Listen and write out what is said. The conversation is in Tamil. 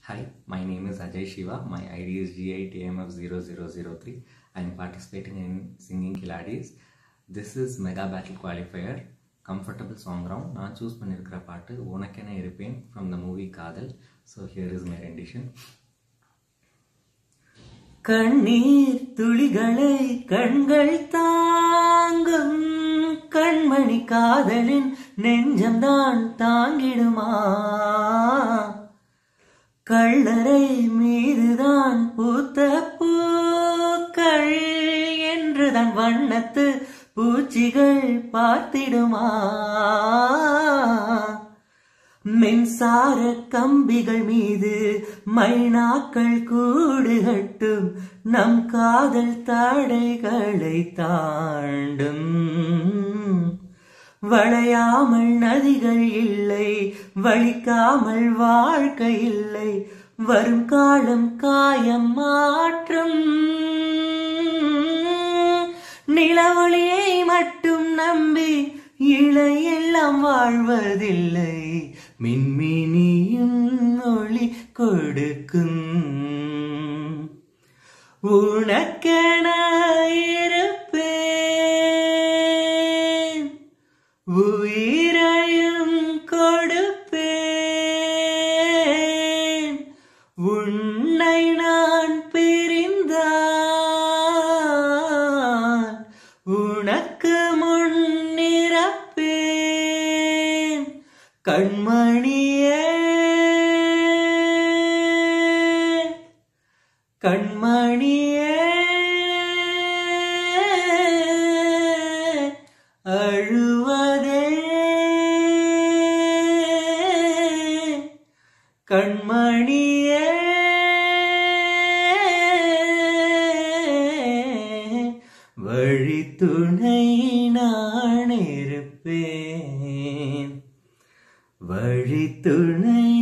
Hi, my name is Ajay Shiva. My ID is G8AMF0003. I am participating in Singing Kiladis. This is Mega Battle Qualifier. Comfortable song round நான் சூஸ் பண்ணியிருக்கிற பாட்டு உனக்கென இருப்பேன் from the movie Kadhal so here is my rendition கண்ணீர் துளிகளை கண்கள் தாங்கும் கண்மணி காதலின் நெஞ்சம்தான் தாங்கிடுமா கள்ளரை மீதுதான் பூத்த பூக்கள் என்றுதான் வண்ணத்து பூச்சிகள் பார்த்திடுமா மின்சார கம்பிகள் மீது மைனாக்கள் கூடு கட்டும் நம் காதல் தடைகளை தாண்டும் வளையாமல் நதிகள் இல்லை வலிக்காமல் வாழ்க்கை இல்லை வரும் காலம் காயம் மாற்றும் நிலவொளியை மட்டும் நம்பி இளையெல்லாம் வாழ்வதில்லை மின்மினியும் ஒளி கொடுக்கும் உனக்கென இருப்பேன் உயிரையும் கொடுப்பேன் உன்னை நான் பிரிந்தான் உனக்கு முன்னிறப்பேன் கண்மணியே கண்மணியே அழுவதே கண்மணியே வழித்துணை நான் இருப்பேன் வழித்துணை